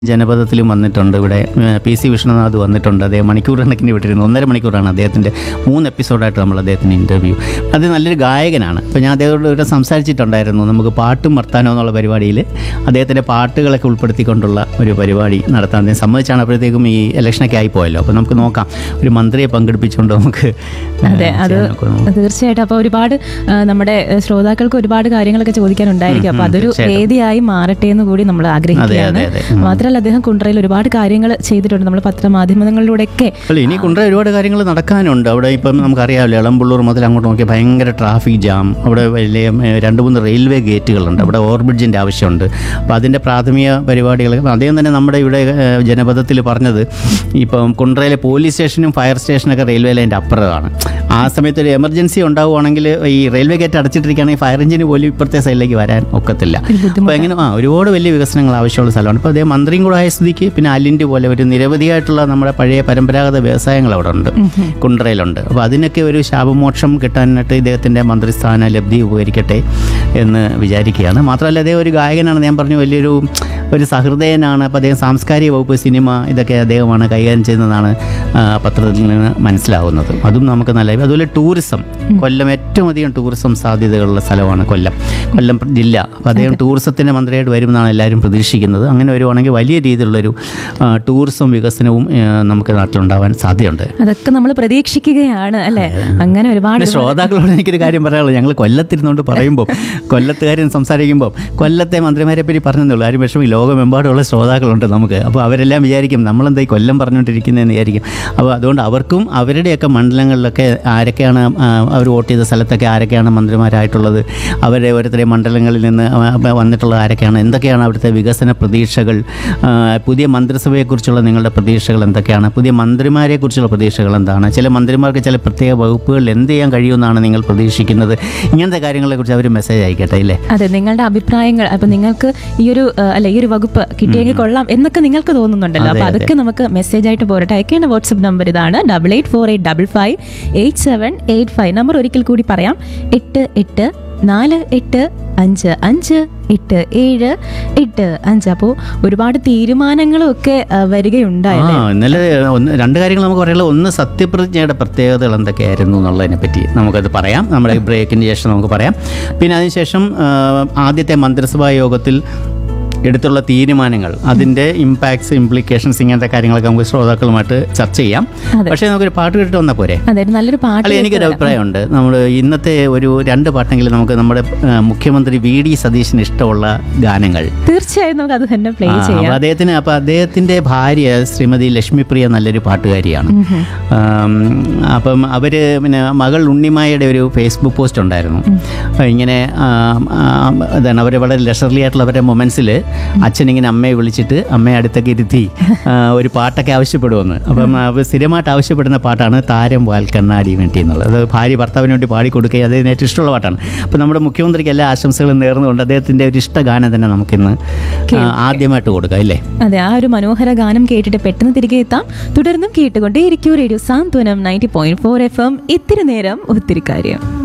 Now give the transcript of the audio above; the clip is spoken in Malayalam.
ജനപദത്തിലും വന്നിട്ടുണ്ട് ഇവിടെ ഏഹ്, പി സി വിഷ്ണുനാഥ് വന്നിട്ടുണ്ട് അദ്ദേഹം മണിക്കൂർ കണക്കിന് വിട്ടിരുന്നു ഒന്നര മണിക്കൂറാണ് അദ്ദേഹത്തിൻ്റെ മൂന്ന് എപ്പിസോഡായിട്ട് നമ്മൾ അദ്ദേഹത്തിന് ഇൻ്റർവ്യൂ അത് നല്ലൊരു ഗായകനാണ് അപ്പോൾ ഞാൻ അദ്ദേഹത്തോട് ഇവിടെ സംസാരിച്ചിട്ടുണ്ടായിരുന്നു നമുക്ക് പാട്ടും വർത്താനോ എന്നുള്ള പരിപാടിയിൽ അദ്ദേഹത്തിൻ്റെ പാട്ടുകളൊക്കെ ഉൾപ്പെടുത്തിക്കൊണ്ടുള്ള ഒരു പരിപാടി നടത്താൻ അദ്ദേഹം സമ്മതിച്ചാണ് അപ്പോഴത്തേക്കും ഈ ഇലക്ഷനൊക്കെ ആയിപ്പോയല്ലോ അപ്പോൾ നമുക്ക് നോക്കാം ഒരു മന്ത്രിയെ പങ്കെടുപ്പിച്ചുകൊണ്ട് നമുക്ക് അതെ ഏഹ്, അത് ചെയ്യാനൊക്കെ നോക്കാം. തീർച്ചയായിട്ടും അപ്പോൾ ഒരുപാട് ആ, നമ്മുടെ ഏ, ശ്രോതാക്കൾക്ക് ഒരുപാട് കാര്യങ്ങളൊക്കെ ചോദിക്കാനുണ്ടായിരിക്കും അപ്പോൾ അതൊരു വേദിയായി മാറട്ടെ എന്ന് കൂടി നമ്മൾ ആഗ്രഹിക്കുകയാണ് അതെ, അതെ. ഉം. മാത്രമല്ല അദ്ദേഹം കുണ്ട്രയിൽ ഒരുപാട് കാര്യങ്ങൾ ചെയ്തിട്ടുണ്ട് നമ്മൾ പത്രമാധ്യമങ്ങളിലൂടെയൊക്കെ അല്ല ഇനി കുണ്ട്ര ഒരുപാട് കാര്യങ്ങൾ നടക്കാനുണ്ട് അവിടെ ഇപ്പം നമുക്കറിയാമല്ലോ ഇളമ്പുള്ളൂർ മുതൽ അങ്ങോട്ട് നോക്കിയാൽ ഭയങ്കര ട്രാഫിക് ജാം അവിടെ വലിയ ഏഹ്, രണ്ട് മൂന്ന് റെയിൽവേ ഗേറ്റുകളുണ്ട് അവിടെ ഓവർബ്രിഡ്ജിൻ്റെ ആവശ്യമുണ്ട് അപ്പോൾ അതിൻ്റെ പ്രാഥമിക പരിപാടികൾ അദ്ദേഹം തന്നെ നമ്മുടെ ഇവിടെ ഏഹ്, ജനപദത്തിൽ പറഞ്ഞത് ഇപ്പം കുണ്ട്രയിലെ പോലീസ് സ്റ്റേഷനും ഫയർ സ്റ്റേഷനൊക്കെ റെയിൽവേ ലൈൻ്റെ അപ്പുറമാണ് ആ സമയത്ത് ഒരു എമർജൻസി ഉണ്ടാവുകയാണെങ്കിൽ ഈ റെയിൽവേ ഗേറ്റ് അടച്ചിട്ടിരിക്കുകയാണെങ്കിൽ ഫയർ എഞ്ചിന് പോലും ഇപ്പുറത്തെ സൈഡിലേക്ക് വരാൻ ഒക്കത്തില്ല അപ്പോൾ എങ്ങനെ ആ ഒരുപാട് വലിയ വികസനങ്ങൾ ആവശ്യമുള്ള സ്ഥലമാണ് ഇപ്പോൾ അദ്ദേഹം മന്ത്രിയും കൂടെ ആയ സ്ഥിതിക്ക് പിന്നെ അലിൻ്റെ പോലെ ഒരു നിരവധിയായിട്ടുള്ള നമ്മുടെ പഴയ പരമ്പരാഗത വ്യവസായങ്ങൾ അവിടെ ഉണ്ട് കുണ്ട്രയിലുണ്ട് അപ്പോൾ അതിനൊക്കെ ഒരു ശാപമോക്ഷം കിട്ടാനായിട്ട് ഇദ്ദേഹത്തിൻ്റെ മന്ത്രിസ്ഥാന ലബ്ധി ഉപകരിക്കട്ടെ എന്ന് വിചാരിക്കുകയാണ് മാത്രമല്ല അദ്ദേഹം ഒരു ഗായകനാണ് ഞാൻ പറഞ്ഞു വലിയൊരു ഒരു സഹൃദയനാണ് അപ്പോൾ അദ്ദേഹം സാംസ്കാരിക വകുപ്പ് സിനിമ ഇതൊക്കെ അദ്ദേഹമാണ് കൈകാര്യം ചെയ്യുന്നതാണ് ആ, പത്രത്തിൽ നിന്ന് മനസ്സിലാവുന്നത് അതും നമുക്ക് നല്ല അതുപോലെ ടൂറിസം കൊല്ലം ഏറ്റവും അധികം ടൂറിസം സാധ്യതകളുള്ള സ്ഥലമാണ് കൊല്ലം കൊല്ലം ജില്ല അപ്പോൾ അദ്ദേഹം ടൂറിസത്തിൻ്റെ മന്ത്രിയായിട്ട് വരുമെന്നാണ് എല്ലാവരും പ്രതീക്ഷിക്കുന്നത് അങ്ങനെ വരുവാണെങ്കിൽ വലിയ രീതിയിലുള്ളൊരു ആ, ടൂറിസം വികസനവും ആ, നമുക്ക് നാട്ടിലുണ്ടാവാൻ സാധ്യതയുണ്ട് അതൊക്കെ നമ്മൾ പ്രതീക്ഷിക്കുകയാണ് അല്ലേ അങ്ങനെ ഒരുപാട് പിന്നെ ശ്രോതാക്കളോട് എനിക്കൊരു കാര്യം പറയാനുള്ളത് ഞങ്ങൾ കൊല്ലത്തിരുന്നുകൊണ്ട് പറയുമ്പോൾ കൊല്ലത്തുകാരും സംസാരിക്കുമ്പോൾ കൊല്ലത്തെ മന്ത്രിമാരെ പറ്റി പറഞ്ഞതേ ആരും വിഷമം ലോകമെമ്പാടുമുള്ള ശ്രോതാക്കളുണ്ട് നമുക്ക് അപ്പോൾ അവരെല്ലാം വിചാരിക്കും നമ്മളെന്താ ഈ കൊല്ലം പറഞ്ഞുകൊണ്ടിരിക്കുന്നതെന്ന് വിചാരിക്കും അപ്പോൾ അതുകൊണ്ട് അവർക്കും അവരുടെയൊക്കെ മണ്ഡലങ്ങളിലൊക്കെ ആരൊക്കെയാണ് ആ, അവർ വോട്ട് ചെയ്ത സ്ഥലത്തൊക്കെ ആരൊക്കെയാണ് മന്ത്രിമാരായിട്ടുള്ളത് അവരുടെ ഓരോരുത്തരെ മണ്ഡലങ്ങളിൽ നിന്ന് ആ, വന്നിട്ടുള്ള ആരൊക്കെയാണ് എന്തൊക്കെയാണ് അവിടുത്തെ വികസന പ്രതീക്ഷകൾ ആ, പുതിയ മന്ത്രിസഭയെക്കുറിച്ചുള്ള നിങ്ങളുടെ പ്രതീക്ഷകൾ എന്തൊക്കെയാണ് പുതിയ മന്ത്രിമാരെക്കുറിച്ചുള്ള പ്രതീക്ഷകൾ എന്താണ് ചില മന്ത്രിമാർക്ക് ചില പ്രത്യേക വകുപ്പുകളിൽ എന്ത് ചെയ്യാൻ കഴിയുമെന്നാണ് നിങ്ങൾ പ്രതീക്ഷിക്കുന്നത് ഇങ്ങനത്തെ കാര്യങ്ങളെക്കുറിച്ച് അവർ മെസ്സേജ് അയക്കട്ടെ ഇല്ലേ അതെ നിങ്ങളുടെ അഭിപ്രായങ്ങൾ അപ്പൊ നിങ്ങൾക്ക് ഈ ഒരു ആ, അല്ല ഈ ഒരു വകുപ്പ് കിട്ടിയെങ്കിൽ കൊള്ളാം എന്നൊക്കെ നിങ്ങൾക്ക് തോന്നുന്നുണ്ടല്ലോ അപ്പൊ അതൊക്കെ നമുക്ക് മെസ്സേജ് ആയിട്ട് പോരട്ടെ അയക്കേണ്ട വാട്സ്ആപ്പ് നമ്പർ ഇതാണ് double eight four eight double five eight seven eight five number ഒരിക്കൽ കൂടി പറയാം എട്ട് എട്ട് നാല് എട്ട് അഞ്ച് അഞ്ച് എട്ട് ഏഴ് എട്ട് അഞ്ച് അപ്പോൾ ഒരുപാട് തീരുമാനങ്ങളും ഒക്കെ ആ, ആ വരികയുണ്ടായല്ലേ ഇന്നലെ ഒന്ന് രണ്ട് കാര്യങ്ങൾ നമുക്ക് പറയാനുള്ളത് ഒന്ന് സത്യപ്രതിജ്ഞയുടെ പ്രത്യേകതകൾ എന്തൊക്കെയായിരുന്നു എന്നുള്ളതിനെ പറ്റി നമുക്കത് പറയാം നമ്മുടെ ബ്രേക്കിന് ശേഷം നമുക്ക് പറയാം പിന്നെ അതിനുശേഷം ആ, ആദ്യത്തെ മന്ത്രിസഭാ യോഗത്തിൽ എടുത്തുള്ള തീരുമാനങ്ങൾ അതിൻ്റെ ഇമ്പാക്ട്സ് ഇംപ്ലിക്കേഷൻസ് ഇങ്ങനത്തെ കാര്യങ്ങളൊക്കെ നമുക്ക് ശ്രോതാക്കളുമായിട്ട് ചർച്ച ചെയ്യാം അതെ. പക്ഷേ നമുക്കൊരു പാട്ട് കേട്ടിട്ട് വന്നാൽ പോരെ അതെ ഒരു നല്ലൊരു പാട്ട് അല്ല എനിക്കൊരു അഭിപ്രായമുണ്ട് നമ്മൾ ഇന്നത്തെ ഒരു രണ്ട് പാട്ടെങ്കിലും നമുക്ക് നമ്മുടെ ആ, മുഖ്യമന്ത്രി വി ഡി സതീശന് ഇഷ്ടമുള്ള ഗാനങ്ങൾ തീർച്ചയായും നമുക്ക് അത് തന്നെ പ്ലേ ആ, ചെയ്യാം അപ്പൊ അദ്ദേഹത്തിന് അപ്പൊ അദ്ദേഹത്തിന്റെ ഭാര്യ ശ്രീമതി ലക്ഷ്മിപ്രിയ നല്ലൊരു പാട്ടുകാരിയാണ് ആം, അപ്പം അവര് പിന്നെ മകൾ ഉണ്ണിമായയുടെ ഒരു ഫേസ്ബുക്ക് പോസ്റ്റ് ഉണ്ടായിരുന്നു അപ്പൊ ഇങ്ങനെ ആം, ആം, എന്താണ് അവർ വളരെ ലഷർലി ആയിട്ടുള്ള അവരുടെ മൊമെന്റ്സിൽ അച്ഛൻ ഇങ്ങനെ അമ്മയെ വിളിച്ചിട്ട് അമ്മയെ അടുത്തൊക്കെ ഇരുത്തി ആ, ഒരു പാട്ടൊക്കെ ആവശ്യപ്പെടുമെന്ന് അപ്പം അവർ സ്ഥിരമായിട്ട് ആവശ്യപ്പെടുന്ന പാട്ടാണ് താരം വാൽ കണ്ണാടി വേണ്ടി എന്നുള്ളത് അത് ഭാര്യ ഭർത്താവിന് വേണ്ടി പാടിക്കൊടുക്കുക അദ്ദേഹത്തിന് ഏറ്റവും ഇഷ്ടമുള്ള പാട്ടാണ് അപ്പം നമ്മുടെ മുഖ്യമന്ത്രിക്ക് എല്ലാ ആശംസകളും നേർന്നുകൊണ്ട് അദ്ദേഹത്തിൻ്റെ ഒരു ഇഷ്ട ഗാനം തന്നെ നമുക്കിന്ന് ആ, ആദ്യമായിട്ട് കൊടുക്കാം ഇല്ലേ അതെ ആ ഒരു മനോഹര ഗാനം കേട്ടിട്ട് പെട്ടെന്ന് തിരികെ എത്താം തുടർന്നും കേട്ടുകൊണ്ടേ ഇരിക്കൂ radio Santhwanam ninety point four F M ഇത്തിരി നേരം ഒത്തിരി കാര്യം